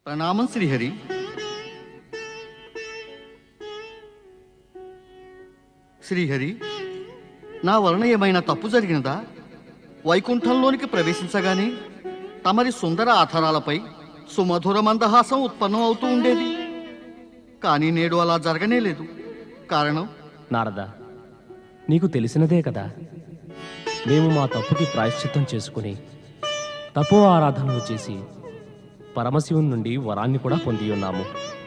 ప్రణామం శ్రీహరి శ్రీహరి నా వలన ఏమైనా తప్పు జరిగినదా వైకుంఠంలోనికి ప్రవేశించగానే తమరి సుందర ఆధారాలపై సుమధుర మందహాసం ఉత్పన్నం అవుతూ ఉండేది కానీ నేడు అలా జరగనే లేదు కారణం నారద నీకు తెలిసినదే కదా మేము మా తప్పుకి ప్రాయశ్చిత్తం చేసుకుని తపో ఆరాధనలు చేసి పరమశివుని నుండి వరాన్ని కూడా పొంది ఉన్నాము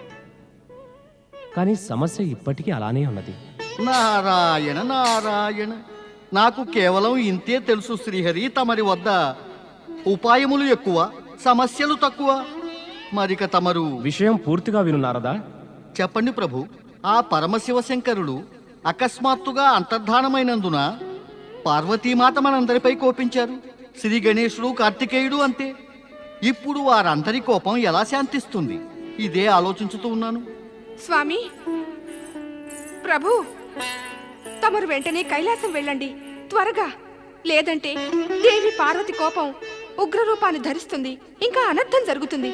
కానీ సమస్య ఇప్పటికీ అలానే ఉన్నది నారాయణ నారాయణ నాకు కేవలం ఇంతే తెలుసు శ్రీహరి తమరి వద్ద ఉపాయములు ఎక్కువ సమస్యలు తక్కువ మరిక తమరు విషయం పూర్తిగా విను నారదా చెప్పండి ప్రభు ఆ పరమశివ శంకరుడు అకస్మాత్తుగా అంతర్ధానమైనందున పార్వతీమాత మనందరిపై కోపించారు శ్రీ గణేశుడు కార్తికేయుడు అంతే ఇప్పుడు వారందరి కోపం ఎలా శాంతిస్తుంది ఇదే ఆలోచించుతూ ఉన్నాను స్వామి ప్రభు తమరు వెంటనే కైలాసం వెళ్ళండి త్వరగా లేదంటే దేవి పార్వతి కోపం ఉగ్రరూపాన్ని ధరిస్తుంది ఇంకా అనర్థం జరుగుతుంది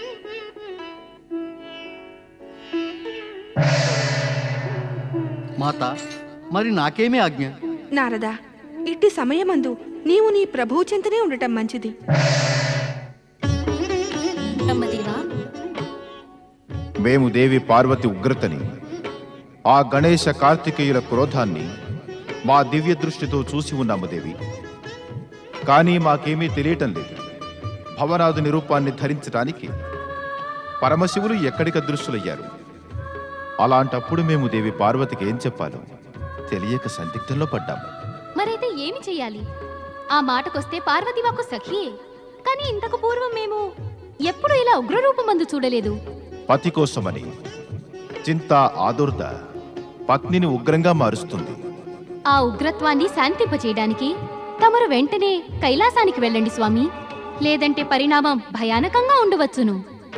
మాత మరి నాకేమీ ఆజ్ఞ నారదా ఇట్టి సమయమందు నీవు నీ ప్రభువు చెంతనే ఉండటం మంచిది బ్రహ్మదేవా మేము దేవి పార్వతి ఉగ్రతని ఆ గణేశ కార్తికేయుల క్రోధాన్ని మా దివ్య దృష్టితో చూసి ఉన్నాము దేవి కానీ మాకేమీ తెలియటం లేదు భవనాథుని రూపాన్ని ధరించటానికి పరమశివులు ఎక్కడిక దృశ్యులయ్యారు అలాంటప్పుడు మేము దేవి పార్వతికి ఏం చెప్పాలో తెలియక సందిగ్ధంలో పడ్డాము మరైతే ఏమి చెయ్యాలి ఆ మాటకొస్తే పార్వతి మాకు సఖియే కానీ ఇంతకు పూర్వం మేము ఎప్పుడు ఇలా ఉగ్రరూపమందు చూడలేదు పతి కోసమని చింత ఆదుర్ద పత్నిని ఉగ్రంగా మారుస్తుంది ఆ ఉగ్రత్వాన్ని శాంతింపచేయడానికి తమరు వెంటనే కైలాసానికి వెళ్ళండి స్వామి లేదంటే పరిణామం భయానకంగా ఉండవచ్చును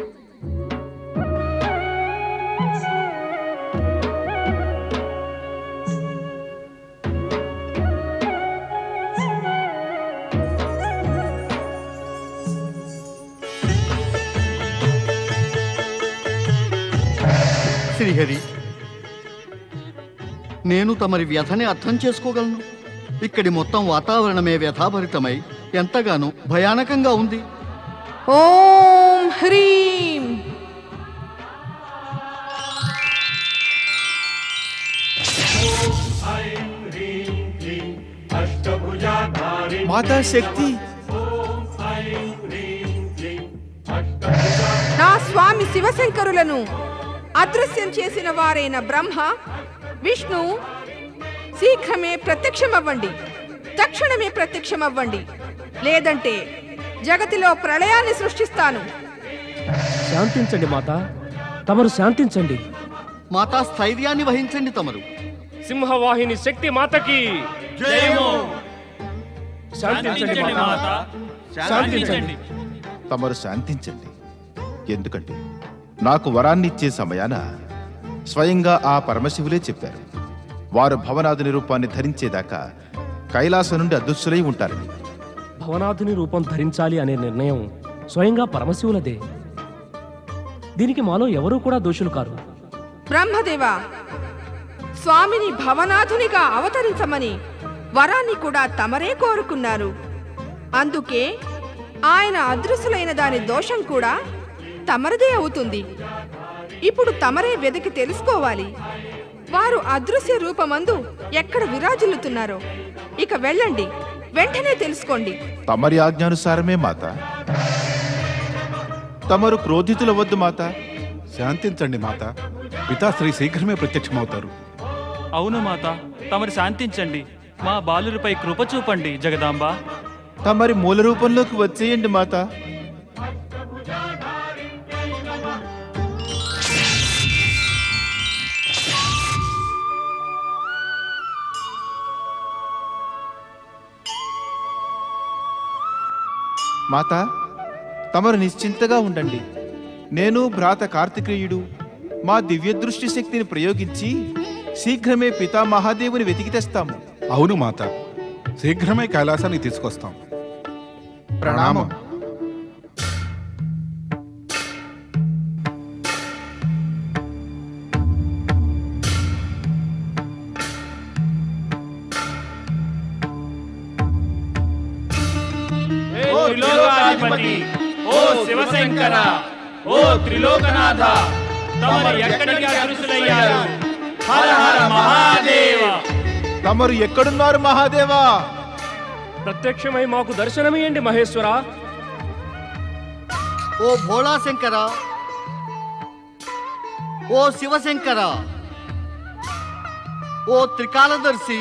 శ్రీహరి నేను తమరి వ్యధని అర్థం చేసుకోగలను ఇక్కడి మొత్తం వాతావరణమే వ్యథాభరితమై ఎంతగానో భయానకంగా ఉంది ఓం హ్రీం మాతా శక్తి నా స్వామి శివశంకరులను అదృశ్యం చేసిన వారైన బ్రహ్మ విష్ణు శీఘ్రమే ప్రత్యక్షమవ్వండి తక్షణమే ప్రత్యక్షమవ్వండి లేదంటే జగతిలో ప్రళయాన్ని సృష్టిస్తాను శాంతించండి మాత తమరు శాంతించండి మాతా స్థైర్యాన్ని వహించండి తమరు సింహవాహిని శక్తి మాతకి శాంతించండి మాత శాంతించండి తమరు శాంతించండి ఎందుకంటే నాకు వరాన్ని ఇచ్చే సమయాన స్వయంగా ఆ పరమశివులే చెప్పారు వారు భవనాథుని రూపాన్ని ధరించేదాకా కైలాసం నుండి అదృశ్యులై ఉంటారని భవనాథుని రూపం ధరించాలి అనే నిర్ణయం స్వయంగా పరమశివులదే దీనికి మాలో ఎవరూ కూడా దోషులు కారు బ్రహ్మదేవా స్వామిని భవనాథునిగా అవతరించమని వరాన్ని కూడా తమరే కోరుకున్నారు అందుకే ఆయన అదృశ్యులైన దాని దోషం కూడా తమరిదే అవుతుంది ఇప్పుడు తమరే వెతికి తెలుసుకోవాలి వారు అదృశ్య రూపమందు ఎక్కడ విరాజిల్లుతున్నారో ఇక వెళ్ళండి వెంటనే తెలుసుకోండి తమరి ఆజ్ఞానుసారమే మాత తమరు క్రోధితుల వద్దు మాత శాంతించండి మాత పితాశ్రీ శీఘ్రమే ప్రత్యక్షమవుతారు అవును మాత తమరు శాంతించండి మా బాలురిపై కృప చూపండి జగదాంబ తమరి మూల రూపంలోకి వచ్చేయండి మాత మాత తమరు నిశ్చింతగా ఉండండి నేను భ్రాత కార్తికేయుడు మా దివ్య దృష్టి శక్తిని ప్రయోగించి శీఘ్రమే పితా మహాదేవుని వెతికి తెస్తాము అవును మాత శీఘ్రమే కైలాసానికి తీసుకొస్తాం ప్రణామం పార్వతి ఓ శివశంకర ఓ త్రిలోకనాథ తమరు ఎక్కడికి అదృశ్యులయ్యారు హర హర మహాదేవ తమరు ఎక్కడున్నారు మహాదేవా ప్రత్యక్షమై మాకు దర్శనమియండి మహేశ్వర ఓ భోళా శంకర ఓ శివశంకర ఓ త్రికాలదర్శి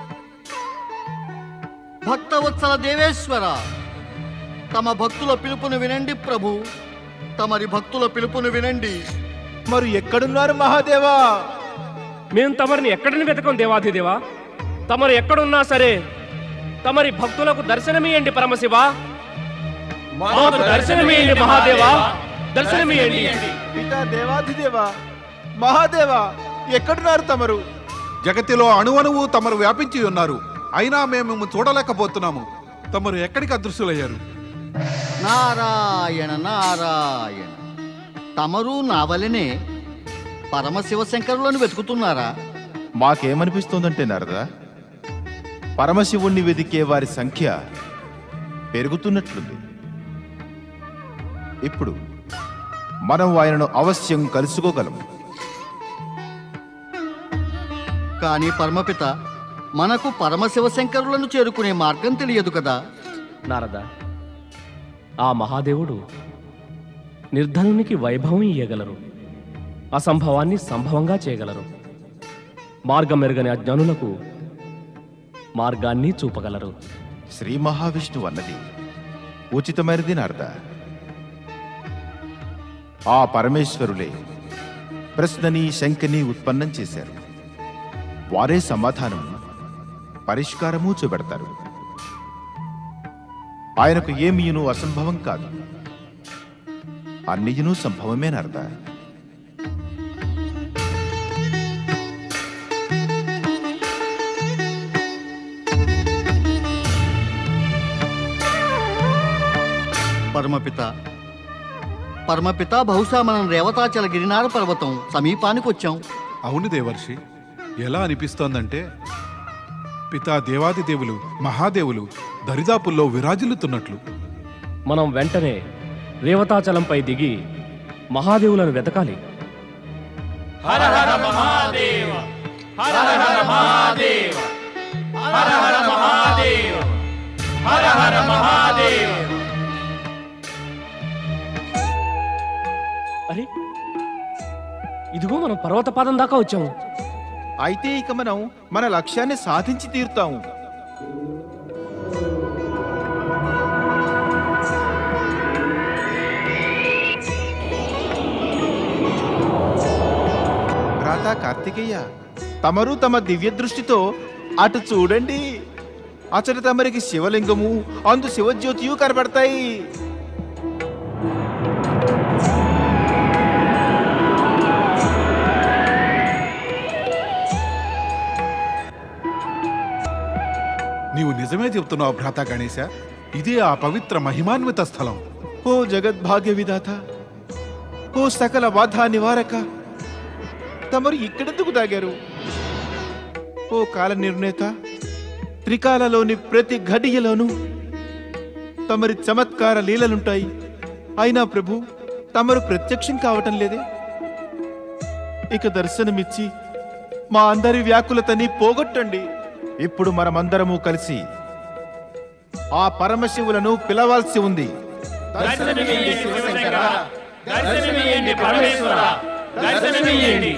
భక్తవత్సల దేవేశ్వర తమ భక్తుల పిలుపును వినండి ప్రభు తమరి భక్తుల పిలుపును వినండి మరి ఎక్కడున్నారు మహాదేవా మేము తమరిని ఎక్కడిని వెతకం దేవాధిదేవా తమరు ఎక్కడున్నా సరే తమరి భక్తులకు దర్శనమియండి పరమశివ మాకు దర్శనమియండి మహాదేవా దర్శనమియండి పితా దేవాధిదేవా మహాదేవా ఎక్కడున్నారు తమరు జగతిలో అణువణువు తమరు వ్యాపించి ఉన్నారు అయినా మేము చూడలేకపోతున్నాము తమరు ఎక్కడికి అదృశ్యులయ్యారు నారాయణ నారాయణ తమరు నా వలనే పరమశివశంకరులను వెతుకుతున్నారా మాకేమనిపిస్తోందంటే నారదా పరమశివుణ్ణి వెదికే వారి సంఖ్య పెరుగుతున్నట్లుంది ఇప్పుడు మనం ఆయనను అవశ్యం కలుసుకోగలము కానీ పరమపిత మనకు పరమశివశంకరులను చేరుకునే మార్గం తెలియదు కదా నారద ఆ మహాదేవుడు నిర్ధనునికి వైభవం ఇయ్యగలరు అసంభవాన్ని సంభవంగా చేయగలరు మార్గం మెరుగని అజ్ఞానులకు మార్గాన్ని చూపగలరు శ్రీ మహావిష్ణువు అన్నది ఉచితమైనది నారద ఆ పరమేశ్వరులే ప్రశ్నని శంకని ఉత్పన్నం చేశారు వారే సమాధానం పరిష్కారము చూపెడతారు ఆయనకు ఏమీయును అసంభవం కాదు అన్నియును సంభవమే నారద పరమపిత పరమపిత బహుశా మనం రేవతాచల గిరినార పర్వతం సమీపానికి వచ్చాం అవును దేవర్షి ఎలా అనిపిస్తోందంటే పితా దేవాది దేవులు మహాదేవులు దరిదాపుల్లో విరాజిల్లుతున్నట్లు మనం వెంటనే రేవతాచలంపై దిగి మహాదేవులను వెతకాలి హర హర మహాదేవ హర హర మహాదేవ హర హర మహాదేవ హర హర మహాదేవ అరే ఇదిగో మనం పర్వతపాదం దాకా వచ్చాము అయితే ఇక మనం మన లక్ష్యాన్ని సాధించి తీరుతాము భ్రాత కార్తికేయ తమరు తమ దివ్య దృష్టితో అటు చూడండి అచట తమరికి శివలింగము అందు శివజ్యోతియు కనబడతాయి నీవు నిజమే చెప్తున్నావు భ్రాత గణేశ ఇదే ఆ పవిత్ర మహిమాన్విత స్థలం ఓ జగద్భాగ్య విధాత ఓ సకల బాధ నివారక తమరు ఇక్కడెందుకు తాగారు ఓ కాల నిర్ణేత త్రికాలలోని ప్రతి ఘడియలోనూ తమరి చమత్కార లీలలుంటాయి అయినా ప్రభు తమరు ప్రత్యక్షం కావటం లేదే ఇక దర్శనమిచ్చి మా అందరి వ్యాకులతని పోగొట్టండి ఇప్పుడు మనమందరము కలిసి ఆ పరమశివులను పిలవాల్సి ఉంది దర్శనమియ్యండి శివశంకర దర్శనమియ్యండి పరమేశ్వర దర్శనమియ్యండి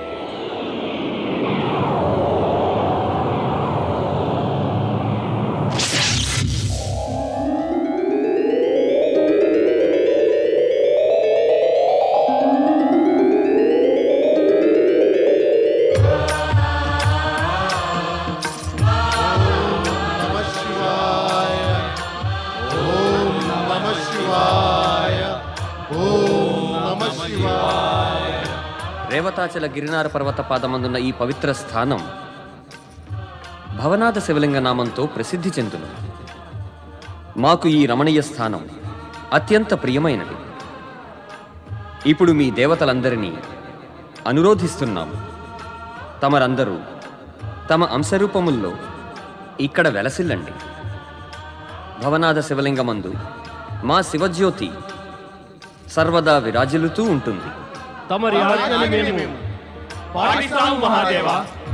రేవతాచల గిరినార పర్వత పాదమందున్న ఈ పవిత్ర స్థానం భవనాథ శివలింగ నామంతో ప్రసిద్ధి చెందును మాకు ఈ రమణీయ స్థానం అత్యంత ప్రియమైనది ఇప్పుడు మీ దేవతలందరినీ అనురోధిస్తున్నాము తమరందరూ తమ అంశరూపముల్లో ఇక్కడ వెలసిల్లండి భవనాథ శివలింగమందు మా శివజ్యోతి సర్వదా విరాజిల్లుతూ ఉంటుంది తమరి ఆజ్ఞని మేము పాటిస్తాము మహాదేవా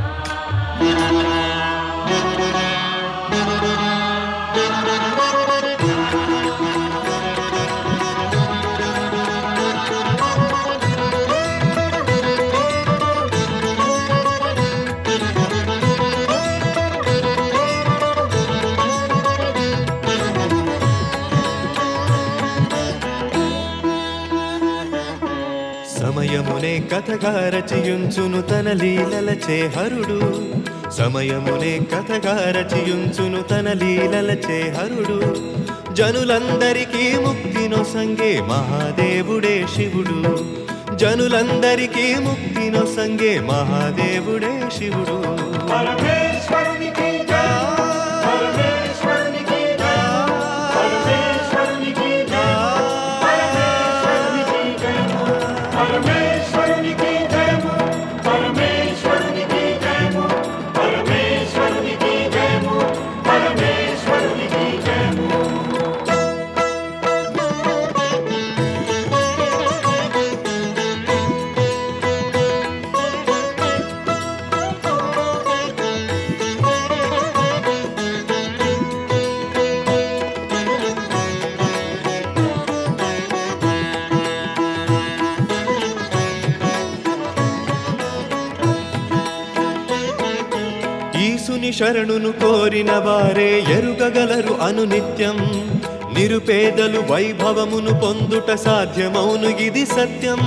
సమయమునే కథగా రచయుంచును తన లీలలచే హరుడు సమయమునే కథగా రచయుంచును తన లీలలచే హరుడు జనులందరికీ ముక్తినొసంగే మహాదేవుడే శివుడు జనులందరికీ ముక్తినొసంగే మహాదేవుడే శివుడు ఈసుని శరణును కోరిన వారే ఎరుగగలరు అనునిత్యం నిరుపేదలు వైభవమును పొందుట సాధ్యమౌను ఇది సత్యం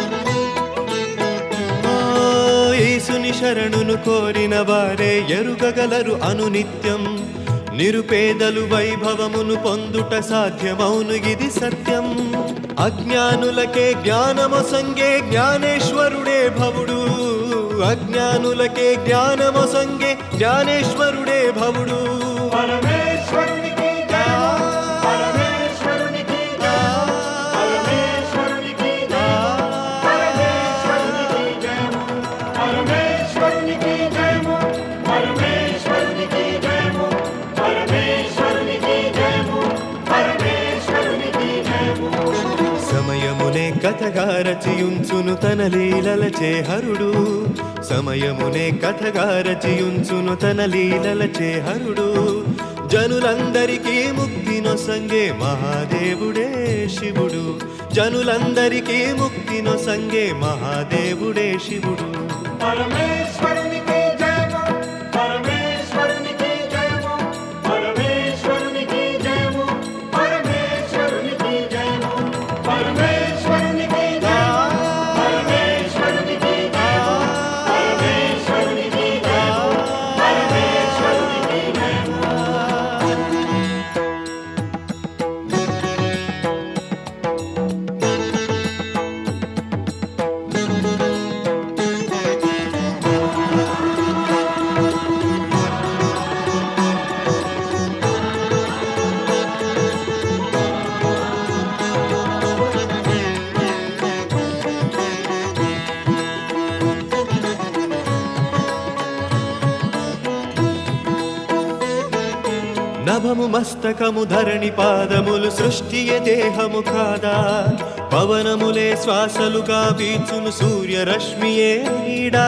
ఓ, యేసుని శరణును కోరిన వారే ఎరుగగలరు అనునిత్యం నిరుపేదలు వైభవమును పొందుట సాధ్యమౌను ఇది సత్యం అజ్ఞానులకే జ్ఞానమొసంగే జ్ఞానేశ్వరుడే భవుడు అజ్ఞానులకే జ్ఞానమొసంగే జ్ఞానేశ్వరుడే భవుడు పరమేశ్వరునికి పరమేశ్వరునికి పరమేశ్వరునికి పరమేశ్వరునికి జయము పరమేశ్వరునికి జయము పరమేశ్వరునికి జయము పరమేశ్వరునికి జయము పరమేశ్వరునికి జయము సమయమునే కథగా రచయుంచును తన లీలలచే హరుడు సమయమునే కథగా రచయుంచును తన లీలలచే హరుడు జనులందరికీ ముక్తినొసంగే మహాదేవుడే శివుడు జనులందరికీ ముక్తినొసంగే మహాదేవుడే శివుడు పరమేశ్వరునికి జయము పరమేశ్వరునికి జయము పరమేశ్వరునికి జయము పరమేశ్వరునికి జయము పరమేశ్వరునికి జయము పరమేశ్వరునికి జయము పరమేశ్వరునికి జయము పరమేశ్వరునికి జయము నభము మస్తకము ధరణి పాదములు సృష్టియ దేహము కాదా పవనములే శ్వాసలుగా వీచును సూర్యరశ్మియే నీడా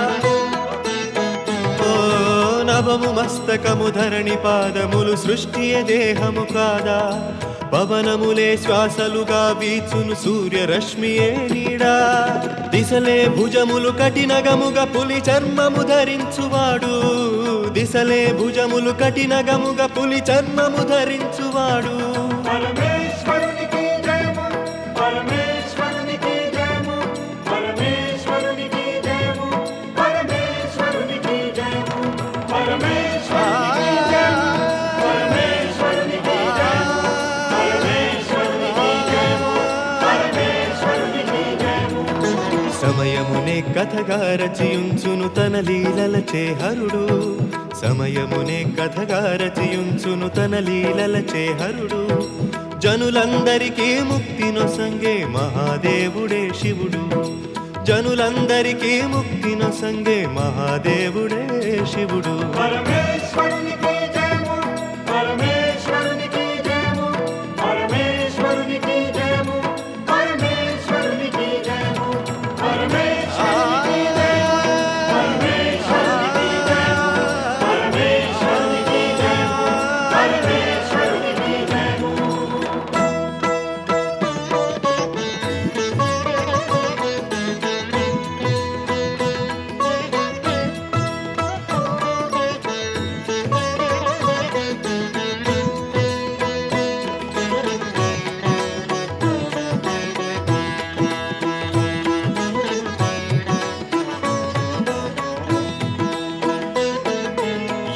ఓ నభము మస్తకము ధరణి పాదములు సృష్టియ దేహము కాదా పవనములే శ్వాసలుగా వీచును సూర్యరశ్మియే నీడా దిశలే భుజములు కఠినగముగా పులి చర్మము ధరించువాడు దిశలే భుజములు కఠినగముగా పులి చర్మము ధరించువాడు పరమేశ్వరునికి జయము పరమేశ్వరునికి జయము పరమేశ్వరునికి జయము పరమేశ్వరునికి జయము పరమేశ్వరునికి జయము పరమేశ్వరునికి జయము పరమేశ్వరునికి జయము పరమేశ్వరునికి జయము సమయమునే కథగా రచయుంచును తన లీలలచే హరుడు సమయమునే కథగా రచయుంచును తన లీలలచే హరుడు జనులందరికీ ముక్తినొసంగే మహాదేవుడే శివుడు జనులందరికీ ముక్తినొసంగే మహాదేవుడే శివుడు పరమేశ్వరునికి జయము పరమేశ్వరునికి జయము పరమేశ్వరునికి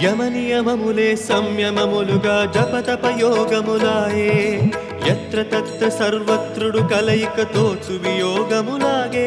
యమనియమములే సంయమములుగా జపతపయోగములాయే ఎత్ర తత్ర సర్వత్రుడు కలయిక తోచు వియోగములాగే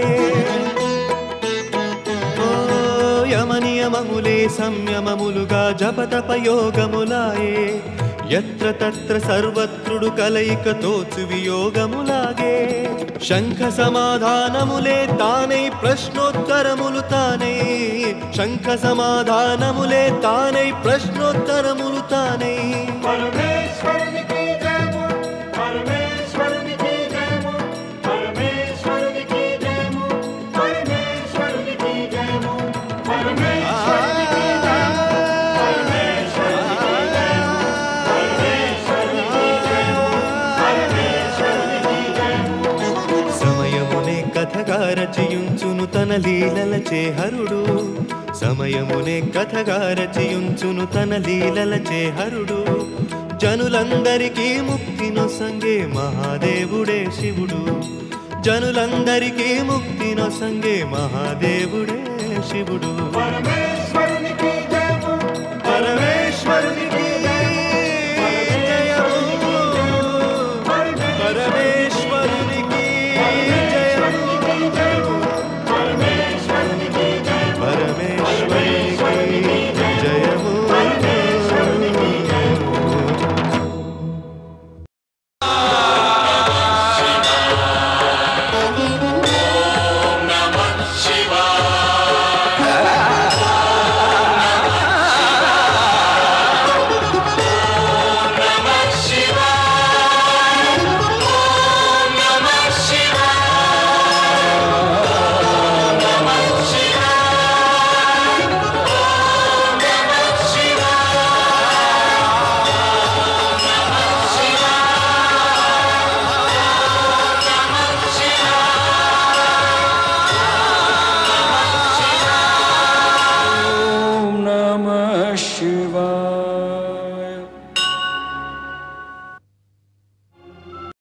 ఓ యమనియమములే సంయమములుగా జపతపయోగములాయే ఎత్ర తత్ర సర్వత్రుడు కలయిక తోచు వియోగములాగే శంఖ సమాధానములే తానై ప్రశ్నోత్తరములు తానై శంఖ సమాధానములే తానై ప్రశ్నోత్తరములు తానై సమయమునే కథగా రచయించును తన లీలల చేహరుడు సమయమునే కథగా రచయించును తన లీలల చేహరుడు జనులందరికీ ముక్తి నొసంగే మహాదేవుడే శివుడు జనులందరికీ ముక్తి నొసంగే మహాదేవుడే శివుడు పరమేశ్వరునికి